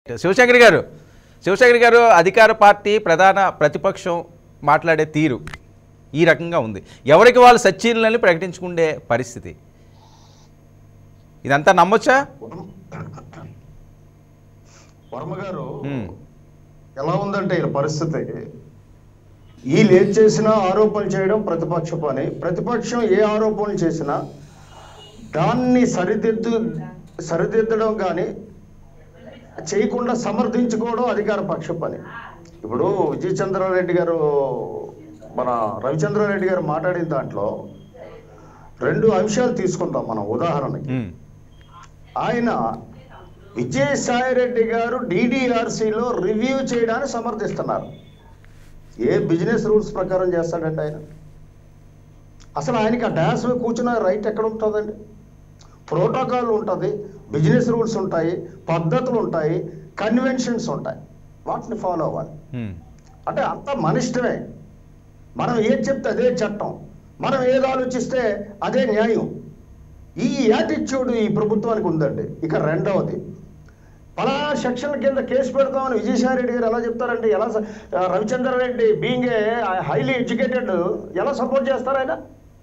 శివశంకర్ గారు శివశంకర్ గారు అధికార పార్టీ ప్రధాన ప్రతిపక్షం మాట్లాడే తీరు ఈ రకంగా ఉంది ఎవరికి వాళ్ళు సచ్చీలని ప్రకటించుకునే పరిస్థితి ఇదంతా నమ్మొచ్చా వర్మ గారు ఉమ్, ఎలా ఉందంటే ఈ పరిస్థితి వీళ్ళు ఏం చేసినా ఆరోపణలు చేయడం ప్రతిపక్ష పని ప్రతిపక్షం ఏ ఆరోపణలు చేసినా దాన్ని సరిదిద్దు సరిదిద్దడం కానీ చేయకుండా సమర్థించుకోవడం అధికార పక్ష పని ఇప్పుడు విజయ్ చంద్రారెడ్డి గారు మన రవిచంద్రారెడ్డి గారు మాట్లాడిన దాంట్లో రెండు అంశాలు తీసుకుందాం మనం ఉదాహరణకి ఉమ్, ఆయన విజయసాయిరెడ్డి గారు డిడిఆర్సిలో రివ్యూ చేయడానికి సమర్థిస్తున్నారు ఏ బిజినెస్ రూల్స్ ప్రకారం చేస్తాడంటే ఆయన అసలు ఆయనకి ఆ డాన్స్ మీద కూర్చున్న రైట్ ఎక్కడ ఉంటుందండి ప్రోటోకాల్ ఉంటుంది బిజినెస్ రూల్స్ ఉంటాయి పద్ధతులు ఉంటాయి కన్వెన్షన్స్ ఉంటాయి వాటిని ఫాలో అవ్వాలి ఉమ్, అంటే అంత మన ఇష్టమే మనం ఏది చెప్తే అదే చట్టం మనం ఏది ఆలోచిస్తే అదే న్యాయం ఈ యాటిట్యూడ్ ఈ ప్రభుత్వానికి ఉందండి ఇక రెండవది పలానా సెక్షన్ల కింద కేసు పెడతామని విజయసాయి రెడ్డి గారు ఎలా చెప్తారండి ఎలా స- ఆ, Ravichandra Reddy being a highly educated ఎలా సపోర్ట్ చేస్తారు ఆయన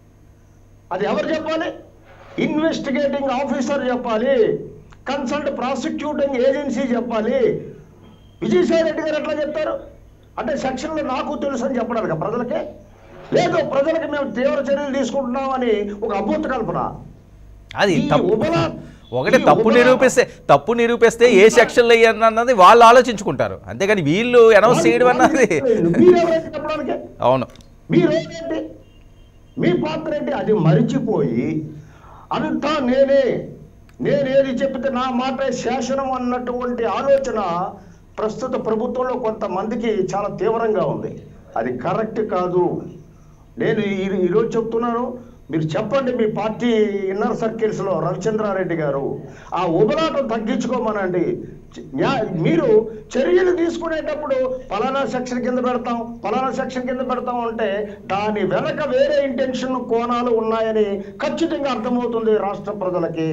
అది ఎవరు చెప్పాలి ఇన్వెస్టిగేటింగ్ ఆఫీసర్ చెప్పాలి కన్సల్ట్ ప్రాసిక్యూటింగ్ ఏజెన్సీ చెప్పాలి విజయసాయి రెడ్డి గారు ఎట్లా చెప్తారు అంటే సెక్షన్లో నాకు తెలుసు అని చెప్పడానికి ప్రజలకే లేదు ప్రజలకు మేము తీవ్ర చర్యలు తీసుకుంటున్నామని ఒక అభూత కల్పన అది ఈ తప్పు ఉబలా- ఒకటి ఈ తప్పు ఉబలా- నిరూపిస్తే తప్పు నిరూపిస్తే ఏ సెక్షన్లో అన్నది వాళ్ళు ఆలోచించుకుంటారు అంతేగాని వీళ్ళు అనౌన్స్ చేయడం అన్నది మీరెవరైతే చెప్పడానికి అవును మీరు ఏంటి మీ పాత్ర ఏంటి అది మరిచిపోయి అంతా నేనే నేనేది చెప్తే నా మాట శాసనం అన్నటువంటి ఆలోచన ప్రస్తుత ప్రభుత్వంలో కొంతమందికి చాలా తీవ్రంగా ఉంది అది కరెక్ట్ కాదు నేను ఈ- ఈరోజు చెప్తున్నాను మీరు చెప్పండి మీ పార్టీ ఇన్నర్ సర్కిల్స్లో రవిచంద్రారెడ్డి గారు ఆ ఉబలాటం తగ్గించుకోమనండి న్యా- మీరు చర్యలు తీసుకునేటప్పుడు పలానా సెక్షన్ కింద పెడతాం పలానా సెక్షన్ కింద పెడతాం అంటే దాని వెనక వేరే ఇంటెన్షన్ కోణాలు ఉన్నాయని ఖచ్చితంగా అర్థమవుతుంది రాష్ట్ర ప్రజలకి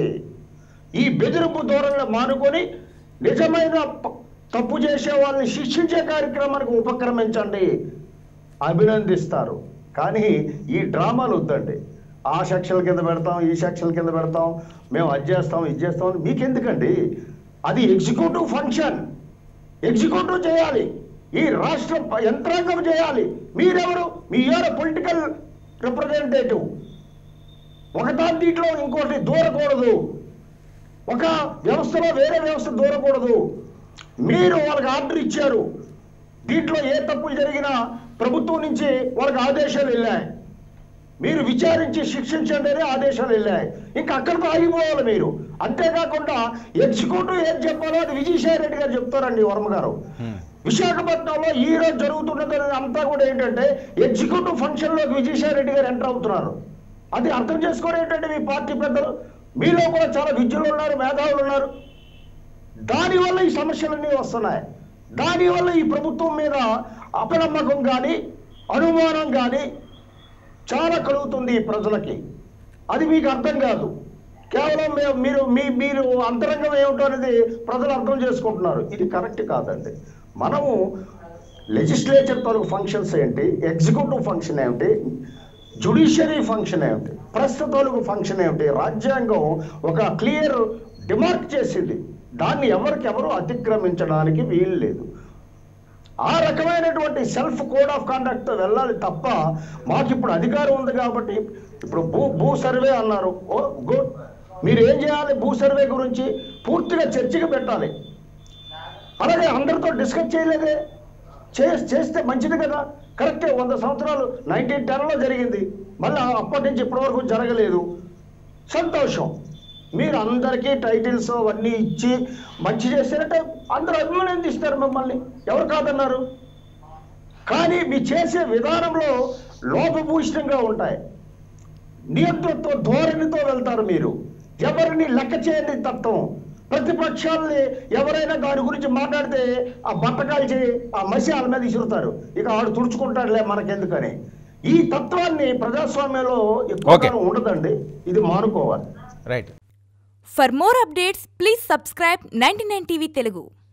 ఈ బెదిరింపు ధోరణిని మానుకొని నిజమైన ప- తప్పు చేసే వాళ్ళని శిక్షించే కార్యక్రమానికి ఉపక్రమించండి అభినందిస్తారు కానీ ఈ డ్రామాలు వద్దండి ఆ సెక్షన్ కింద పెడతాం ఈ సెక్షన్ కింద పెడతాం మేము అది చేస్తాం ఇది చేస్తాం అని మీకెందుకండి అది ఎగ్జిక్యూటివ్ ఫంక్షన్ ఎగ్జిక్యూటివ్ చేయాలి ఈ రాష్ట్ర ప- యంత్రాంగం చేయాలి మీరెవరు మీ ఆర్ పొలిటికల్ రిప్రజెంటేటివ్ ఒకదాని దీంట్లో ఇంకోటి దూరకూడదు ఒక వ్యవస్థలో వేరే వ్యవస్థ దూరకూడదు మీరు వాళ్ళకి ఆర్డర్ ఇచ్చారు దీంట్లో ఏ తప్పులు జరిగినా ప్రభుత్వం నుంచి వాళ్ళకి ఆదేశాలు వెళ్ళాయి మీరు విచారించి శిక్షించండి అనే ఆదేశాలు వెళ్ళాయి ఇంకా అక్కడితో ఆగిపోవాలి మీరు అంతేకాకుండా ఎగ్జిక్యూటివ్ ఏం చెప్పాలో అది విజయసాయి రెడ్డి గారు చెప్తారండి వర్మ గారు ఉమ్, విశాఖపట్నంలో ఈ రోజు జరుగుతున్నది అంతా కూడా ఏంటంటే ఎగ్జిక్యూటివ్ ఫంక్షన్లోకి విజయసాయి రెడ్డి గారు ఎంటర్ అవుతున్నారు అది అర్థం చేసుకోవడం ఏంటంటే మీ పార్టీ పెద్దలు మీలో కూడా చాలా విద్యులు ఉన్నారు మేధావులు ఉన్నారు దానివల్ల ఈ సమస్యలన్నీ వస్తున్నాయి దానివల్ల ఈ ప్రభుత్వం మీద అపనమ్మకం కానీ అనుమానం కానీ చాలా కలుగుతుంది ఈ ప్రజలకి అది మీకు అర్థం కాదు కేవలం మేము మీరు మీ మీరు అంతరంగం ఏమిటో అనేది ప్రజలు అర్థం చేసుకుంటున్నారు ఇది కరెక్ట్ కాదండి మనము లెజిస్లేచర్ తాలూకు ఫంక్షన్స్ ఏంటి ఎగ్జిక్యూటివ్ ఫంక్షన్ ఏమిటి జుడిషియరీ ఫంక్షన్ ఏమిటి ప్రెస్ తాలూకు ఫంక్షన్ ఏమిటి రాజ్యాంగం ఒక క్లియర్ డిమార్క్ చేసింది దాన్ని ఎవరికి ఎవరు అతిక్రమించడానికి వీలు లేదు ఆ రకమైనటువంటి సెల్ఫ్ కోడ్ ఆఫ్ కాండక్ట్ వెళ్ళాలి తప్ప మాకు ఇప్పుడు అధికారం ఉంది కాబట్టి ఇప్పుడు భూ భూ సర్వే అన్నారు ఓ గుడ్ మీరు ఏం చేయాలి భూ సర్వే గురించి పూర్తిగా చర్చకి పెట్టాలి అలాగే అందరితో డిస్కస్ చేయలేదే చే చేస్తే మంచిది కదా కరెక్టే వంద సంవత్సరాలు నైన్టీన్ టెన్లో జరిగింది మళ్ళీ అప్పటి నుంచి ఇప్పటి వరకు జరగలేదు సంతోషం మీరు అందరికీ టైటిల్స్ అవన్నీ ఇచ్చి మంచి చేస్తారంటే అందరూ అభినందిస్తారు మిమ్మల్ని ఎవరు కాదన్నారు కానీ మీ చేసే విధానంలో లోపభూషితంగా ఉంటాయి నియంతృత్వ ధోరణితో వెళ్తారు మీరు ఎవరిని లెక్క చేయని తత్వం ప్రతిపక్షాలని ఎవరైనా దాని గురించి మాట్లాడితే ఆ బట్టకాల్చి ఆ మసి వాళ్ళ మీద విసురుతారు ఇక ఆడు తుడుచుకుంటాడులే మనకెందుకని ఈ తత్వాన్ని ప్రజాస్వామ్యంలో ఎక్కువ Okay. కాలం ఉండదండి ఇది మానుకోవాలి right For more updates, please subscribe 99 TV Telugu.